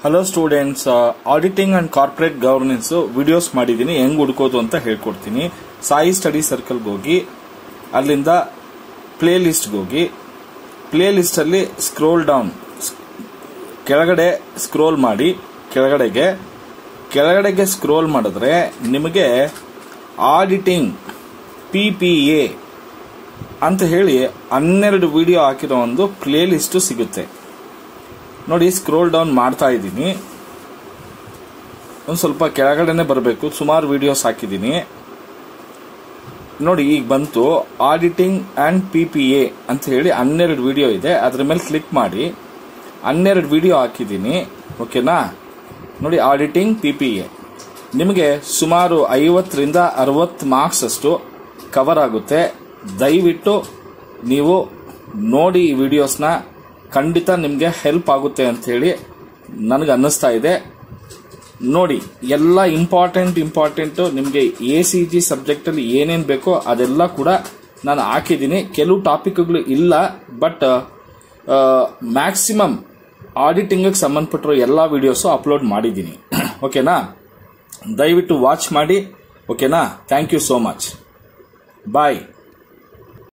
hello students auditing and corporate governance videos ಮಾಡಿದ್ದೀನಿ ಹೆಂಗ್ ಹುಡ್ಕೋದು ಅಂತ ಹೇಳ್ಕೊಡ್ತೀನಿ ಸಾಯಿ ಸ್ಟಡಿ ಸರ್ಕಲ್ಗೆ ಹೋಗಿ ಅಲ್ಲಿಂದ ಪ್ಲೇ ಲಿಸ್ಟ್ಗೆ ಹೋಗಿ ಪ್ಲೇ ಲಿಸ್ಟಲ್ಲಿ ಸ್ಕ್ರೋಲ್ ಡೌನ್ ಕೆಳಗಡೆ ಸ್ಕ್ರೋಲ್ ಮಾಡಿ ಕೆಳಗಡೆಗೆ ಕೆಳಗಡೆಗೆ ಸ್ಕ್ರೋಲ್ ಮಾಡಿದ್ರೆ ನಿಮಗೆ ಆಡಿಟಿಂಗ್ ಪಿ ಪಿ ಎ ಅಂತ ಹೇಳಿ ಹನ್ನೆರಡು ವಿಡಿಯೋ ಹಾಕಿರೋ ಒಂದು ಪ್ಲೇ ಲಿಸ್ಟ್ ಸಿಗುತ್ತೆ ನೋಡಿ ಸ್ಕ್ರೋಲ್ ಡೌನ್ ಮಾಡ್ತಾ ಇದ್ದೀನಿ ಒಂದು ಸ್ವಲ್ಪ ಕೆಳಗಡೆನೆ ಬರಬೇಕು ಸುಮಾರು ವಿಡಿಯೋಸ್ ಹಾಕಿದ್ದೀನಿ ನೋಡಿ ಈಗ ಬಂತು auditing and P P A ಅಂತ ಹೇಳಿ ಹನ್ನೆರಡು ವಿಡಿಯೋ ಇದೆ ಅದ್ರ ಮೇಲೆ ಕ್ಲಿಕ್ ಮಾಡಿ ಹನ್ನೆರಡು ವಿಡಿಯೋ ಹಾಕಿದ್ದೀನಿ ಓಕೆನಾ ನೋಡಿ ಆಡಿಟಿಂಗ್ ಪಿ ಪಿ ಎ ನಿಮಗೆ ಸುಮಾರು ಐವತ್ತರಿಂದ ಅರವತ್ತು ಮಾರ್ಕ್ಸ್ ಅಷ್ಟು ಕವರ್ ಆಗುತ್ತೆ ದಯವಿಟ್ಟು ನೀವು ನೋಡಿ ಈ ವಿಡಿಯೋಸ್ನ ಖಂಡಿತ ನಿಮಗೆ ಹೆಲ್ಪ್ ಆಗುತ್ತೆ ಅಂತ ಹೇಳಿ ನನಗೆ ಅನ್ನಿಸ್ತಾ ಇದೆ ನೋಡಿ ಎಲ್ಲ ಇಂಪಾರ್ಟೆಂಟ್ ಇಂಪಾರ್ಟೆಂಟ್ ನಿಮಗೆ ಎ ಸಿ ಜಿ ಸಬ್ಜೆಕ್ಟಲ್ಲಿ ಏನೇನು ಬೇಕೋ ಅದೆಲ್ಲ ಕೂಡ ನಾನು ಹಾಕಿದ್ದೀನಿ ಕೆಲವು ಟಾಪಿಕ್ಗಳು ಇಲ್ಲ ಬಟ್ ಮ್ಯಾಕ್ಸಿಮಮ್ ಆಡಿಟಿಂಗ್ಗೆ ಸಂಬಂಧಪಟ್ಟಿರೋ ಎಲ್ಲ ವಿಡಿಯೋಸು ಅಪ್ಲೋಡ್ ಮಾಡಿದ್ದೀನಿ ಓಕೆನಾ ದಯವಿಟ್ಟು ವಾಚ್ ಮಾಡಿ ಓಕೆನಾ thank you so much bye